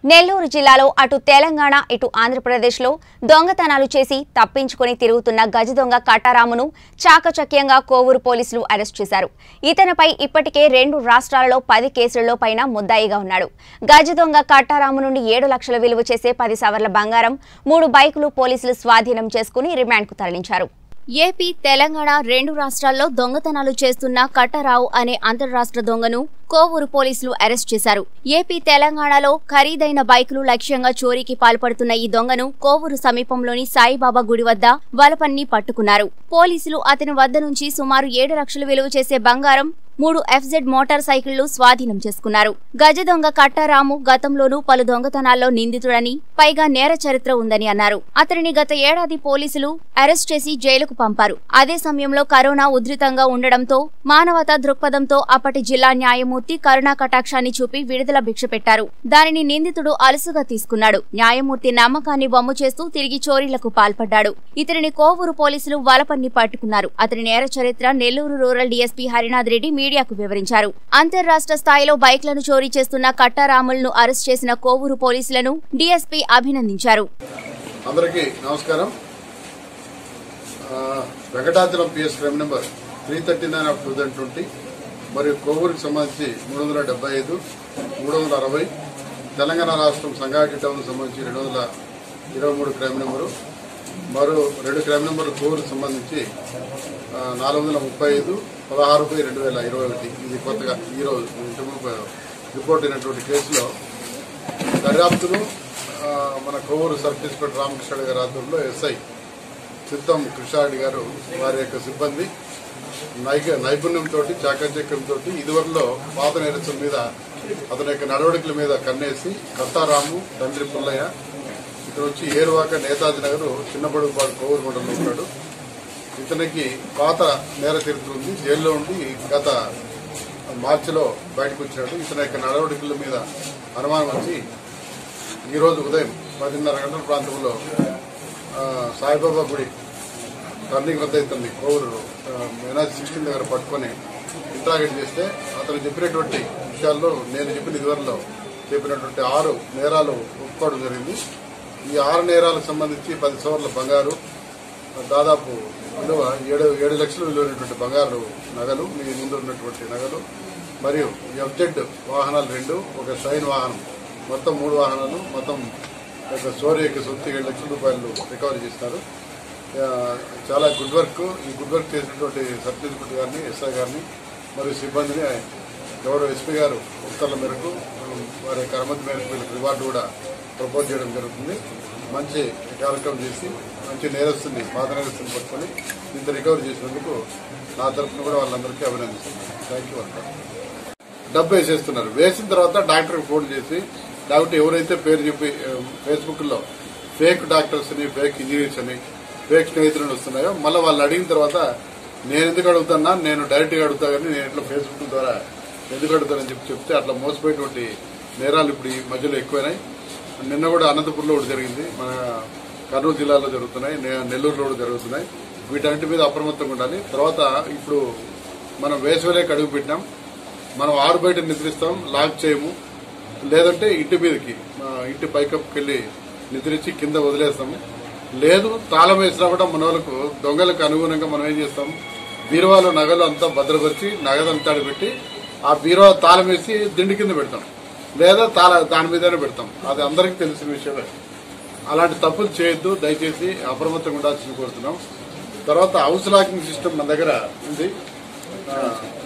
నెల్లూరు జిల్లాలో అటు తెలంగాణ ఇటు ఆంధ్రప్రదేశ్లో దొంగతనాలు చేసి తప్పించుకొని తిరుగుతున్న గజ దొంగ కట్టారామును చాకచక్యంగా కోవూరు పోలీసులు అరెస్ట్ చేశారు ఇతనిపై ఇప్పటికే రెండు రాష్ట్రాలలో పది కేసులలో పైన ముద్దాయిగా ఉన్నాడు గజ దొంగ కట్టారాము నుండి ఏడు లక్షల విలువ చేసే పది సవర్ల బంగారం మూడు బైకులు పోలీసులు స్వాధీనం చేసుకుని రిమాండ్కు తరలించారు ఏపీ తెలంగాణ రెండు రాష్ట్రాల్లో దొంగతనాలు చేస్తున్న కట్టరావు అనే అంతర్రాష్ట్ర దొంగను కోవూరు పోలీసులు అరెస్ట్ చేశారు ఏపీ తెలంగాణలో ఖరీదైన బైకులు లక్ష్యంగా చోరీకి పాల్పడుతున్న ఈ దొంగను కోవూరు సమీపంలోని సాయిబాబా గుడి వద్ద వలపన్ని పట్టుకున్నారు పోలీసులు అతని వద్ద నుంచి సుమారు ఏడు లక్షలు విలువ చేసే బంగారం మూడు ఎఫ్జెడ్ మోటార్ సైకిళ్లు స్వాధీనం చేసుకున్నారు గజ దొంగ కట్టారాము గతంలోనూ పలు దొంగతనాల్లో నిందితుడని పైగా నేర చరిత్ర ఉందని అన్నారు అతనిని గత ఏడాది పోలీసులు అరెస్ట్ చేసి జైలుకు పంపారు అదే సమయంలో కరోనా ఉధృతంగా ఉండడంతో మానవతా దృక్పథంతో అప్పటి జిల్లా న్యాయమూర్తి కరుణా కటాక్షాన్ని చూపి విడుదల భిక్ష పెట్టారు దానిని నిందితుడు అలసుగా తీసుకున్నాడు న్యాయమూర్తి నమ్మకాన్ని వమ్ము చేస్తూ తిరిగి చోరీలకు పాల్పడ్డాడు ఇతనిని కోవూరు పోలీసులు వలపన్ని పట్టుకున్నారు అతని నేర చరిత్ర నెల్లూరు రూరల్ డీఎస్పీ హరినాథ్ రెడ్డి మీడియాకు వివరించారు అంతర్రాష్ట్ర స్థాయిలో బైక్లను చోరీ చేస్తున్న కట్టారాములను అరెస్ట్ చేసిన కోవూరు పోలీసులను డీఎస్పీ అభినందించారు అందరికీ నమస్కారం ఆ, Venkatachalam PS crime number three thirty nine of two thousand twenty మరియు కోవూరుకి సంబంధించి మూడు వందల డెబ్బై ఐదు మూడు వందల అరవై తెలంగాణ రాష్ట్రం సంగారెడ్డి టౌన్ సంబంధించి రెండు వందల ఇరవై మూడు క్రైమ్ నెంబరు మరో రెండు క్రైమ్ నెంబర్లు కోవూరుకి సంబంధించి ఆ, నాలుగు వందల ముప్పై ఐదు పదహారు బై రెండు వేల ఇరవై ఒకటి ఇది కొత్తగా ఈరోజు ఇంతకుముందు రిపోర్ట్ అయినటువంటి కేసులో దర్యాప్తును ఆ, మన కోవూరు సర్కిల్ ఇన్స్పెక్టర్ రామకృష్ణ గారి ఆధ్వర్యంలో ఎస్ఐ సిద్ధం కృష్ణారెడ్డి గారు వారి యొక్క సిబ్బంది నైక నైపుణ్యంతో చాకచక్యంతో ఇదివరలో పాత నేరస్తుల మీద అతని యొక్క నడవడికల మీద కన్నేసి కత్తారాము తండ్రి పుల్లయ్య ఇక్కడ వచ్చి ఏరువాక నేతాజీ నగర్ చిన్నపడుపాడు కోవూరు మండలంలో ఉన్నాడు ఇతనికి పాత నేర చరిత్ర ఉంది జైల్లో ఉండి గత మార్చిలో బయటకు వచ్చినాడు ఇతని యొక్క నడవడికల మీద అనుమానం వచ్చి ఈ రోజు ఉదయం పదిన్నర గంటల ప్రాంతంలో ఆ, సాయిబాబా గుడి టర్నింగ్ వద్ద ఇతన్ని కోవూరు మెనాజ్ సిక్స్టీన్ దగ్గర పట్టుకొని ఇంట్రాగేట్ చేస్తే అతను చెప్పినటువంటి విషయాల్లో నేను చెప్పిన ఇదివరలో చెప్పినటువంటి ఆరు నేరాలు ఒప్పుకోవడం జరిగింది ఈ ఆరు నేరాలకు సంబంధించి పది సవర్ల బంగారు దాదాపు విలువ ఏడు ఏడు లక్షలు విలువైనటువంటి బంగారు నగలు మీ ముందు ఉన్నటువంటి నగలు మరియు ఎఫ్జెడ్ వాహనాలు రెండు ఒక షైన్ వాహనం మొత్తం మూడు వాహనాలు మొత్తం ఒక సోరీ యొక్క సొత్తు ఏడు లక్షల రూపాయలు రికవరీ చేస్తారు ఆ, చాలా గుడ్ వర్క్ ఈ గుడ్ వర్క్ చేసినటువంటి సబ్ ఇన్స్పెక్టర్ గారిని ఎస్ఐ గారిని మరియు సిబ్బందిని గౌరవ ఎస్పీ గారు ఉత్తర్వుల మేరకు ఉమ్, వారి యొక్క అనుమతి మేరకు వీళ్ళకి రివార్డు కూడా ప్రపోజ్ చేయడం జరుగుతుంది మంచి కార్యక్రమం చేసి మంచి నేరస్తుని పాత నేరస్తుని పట్టుకొని ఇంత రికవరీ చేసినందుకు నా తరఫున కూడా వాళ్ళందరికీ అభినందిస్తున్నాను థ్యాంక్ యూ అంటారు డబ్బు వేసేస్తున్నారు వేసిన తర్వాత డాక్టర్ ఫోన్ చేసి డాక్టర్ ఎవరైతే పేరు చెప్పి ఫేస్బుక్ లో ఫేక్ డాక్టర్స్ అని ఫేక్ ఇంజనీర్స్ అని ఫేక్ స్నేహితులను వస్తున్నాయో మళ్ళీ వాళ్ళు అడిగిన తర్వాత నేను ఎందుకు అడుగుతున్నా నేను డైరెక్ట్ గా అడుగుతా కానీ నేను ఇట్లా ఫేస్బుక్ ద్వారా ఎందుకు అడుగుతానని చెప్పి చెప్తే అట్లా మోసపోయేటువంటి నేరాలు ఇప్పుడు ఈ మధ్యలో ఎక్కువైనాయి నిన్న కూడా అనంతపురంలో ఒకటి జరిగింది మన కర్నూలు జిల్లాలో జరుగుతున్నాయి నే- నెల్లూరులో కూడా జరుగుతున్నాయి వీటన్నిటి మీద అప్రమత్తంగా ఉండాలి తర్వాత ఇప్పుడు మనం వేసవిలేకి అడుగు పెట్టినాం మనం ఆరు బయట నిద్రిస్తాం లాక్ చేయము లేదంటే ఇంటి మీదకి ఆ, ఇంటి పైకప్పుకి వెళ్ళి నిద్రించి కింద వదిలేస్తాము లేదు తాళం వేసినా కూడా మన వాళ్ళకు దొంగలకు అనుగుణంగా మనం ఏం చేస్తాం బీరువాలో నగలు అంతా భద్రపరిచి నగదంతా పెట్టి ఆ బీరువా తాళం వేసి దిండి కింద పెడతాం లేదా తాళ దాని మీదనే పెడతాం అది అందరికీ తెలిసిన విషయమే అలాంటి తప్పులు చేయొద్దు దయచేసి అప్రమత్తంగా ఉండాల్సింది కోరుతున్నాం తర్వాత హౌస్ లాకింగ్ సిస్టమ్ మన దగ్గర ఉంది ఆ,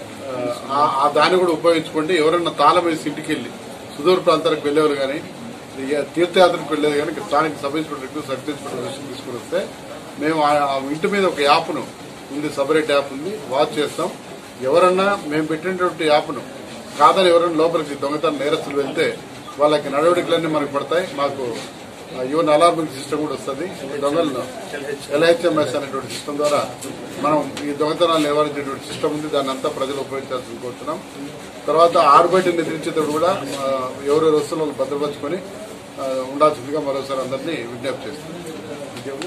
ఆ, ఆ దాన్ని కూడా ఉపయోగించుకోండి ఎవరైనా తాళం వేసి ఇంటికి వెళ్ళి సుదూర ప్రాంతాలకు వెళ్ళేవారు కానీ ఇక తీర్థయాత్రకు వెళ్ళేది కానీ ఇక్కడ స్థానిక సబ్ ఇన్స్పెక్టర్ సబ్ ఇన్స్పెక్టర్ విషయం తీసుకుని వస్తే మేము ఆ- ఆ ఇంటి మీద ఒక యాప్ను ఉంది సపరేట్ యాప్ ఉంది వాచ్ చేస్తాం ఎవరన్నా మేము పెట్టినటువంటి యాప్ను కాదని ఎవరైనా లోపలికి దొంగతనం నేరస్తులు వెళ్తే వాళ్ళకి నడవడికలన్నీ మనకు పడతాయి మాకు ఈవెన్ అలార్మింగ్ సిస్టమ్ కూడా వస్తుంది దొంగలను ఎల్హెచ్ఎంఎస్ అనేటువంటి సిస్టమ్ ద్వారా మనం ఈ దొంగతనాలు నివారించేటువంటి సిస్టమ్ ఉంది దాన్ని అంతా ప్రజలు ఉపయోగించాల్సింది కోరుతున్నాం తర్వాత ఆరుబయట నిద్రించేటప్పుడు కూడా ఆ, ఎవరెవరు వస్తున్న వాళ్ళు భద్రపరుచుకొని ఆ, ఉండాల్సిందిగా మరోసారి అందరినీ విజ్ఞప్తి చేస్తున్నాం ఇంకేముంది?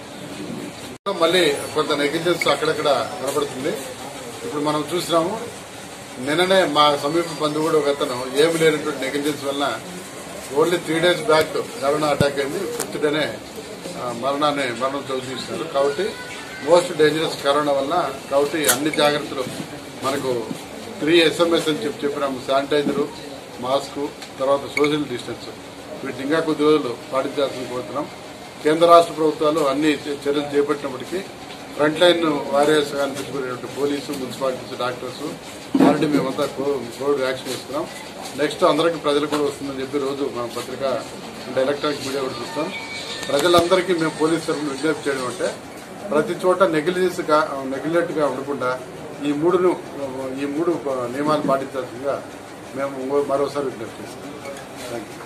మళ్ళీ కొంత నెగ్లిజెన్స్ అక్కడక్కడ కనబడుతుంది ఇప్పుడు మనం చూసినాము నిన్ననే మా సమీప బంధువుడు ఒక అతను ఏమి లేనటువంటి నెగ్లిజెన్స్ వలన only three days back corona attack అయింది ఫిఫ్త్ డేనే ఆ, మరణాన్ని మరణం చోటు తీసుకున్నారు కాబట్టి మోస్ట్ డేంజరస్ కరోనా వల్ల కాబట్టి అన్ని జాగ్రత్తలు మనకు త్రీ ఎస్ఎంఎస్ అని చెప్పి చెప్పినాము శానిటైజరు మాస్క్ తర్వాత సోషల్ డిస్టెన్స్ వీటిని ఇంకా కొద్ది రోజులు పాటించాల్సింది కోరుతున్నాం కేంద్ర రాష్ట్ర ప్రభుత్వాలు అన్ని చ- చర్యలు చేపట్టినప్పటికీ ఫ్రంట్ లైన్ వారియర్స్ అనిపించుకునేటువంటి పోలీసు మున్సిపాలిటీస్ డాక్టర్స్ ఆల్రెడీ మేమంతా కో- కోవిడ్ వ్యాక్సిన్ ఇస్తున్నాం నెక్స్ట్ అందరికీ ప్రజలకు కూడా వస్తుందని చెప్పి రోజు మా పత్రిక అంటే ఎలక్ట్రానిక్ మీడియా కూడా చూస్తాం ప్రజలందరికీ మేము పోలీస్ తరఫున విజ్ఞప్తి చేయడం అంటే ప్రతి చోట నెగ్లిజెన్స్ నెగ్లెక్ట్ గా ఉండకుండా ఈ మూడును ఈ మూడు నియమాలు పాటించాల్సిందిగా మేము మరోసారి విజ్ఞప్తి చేస్తాం థ్యాంక్ యూ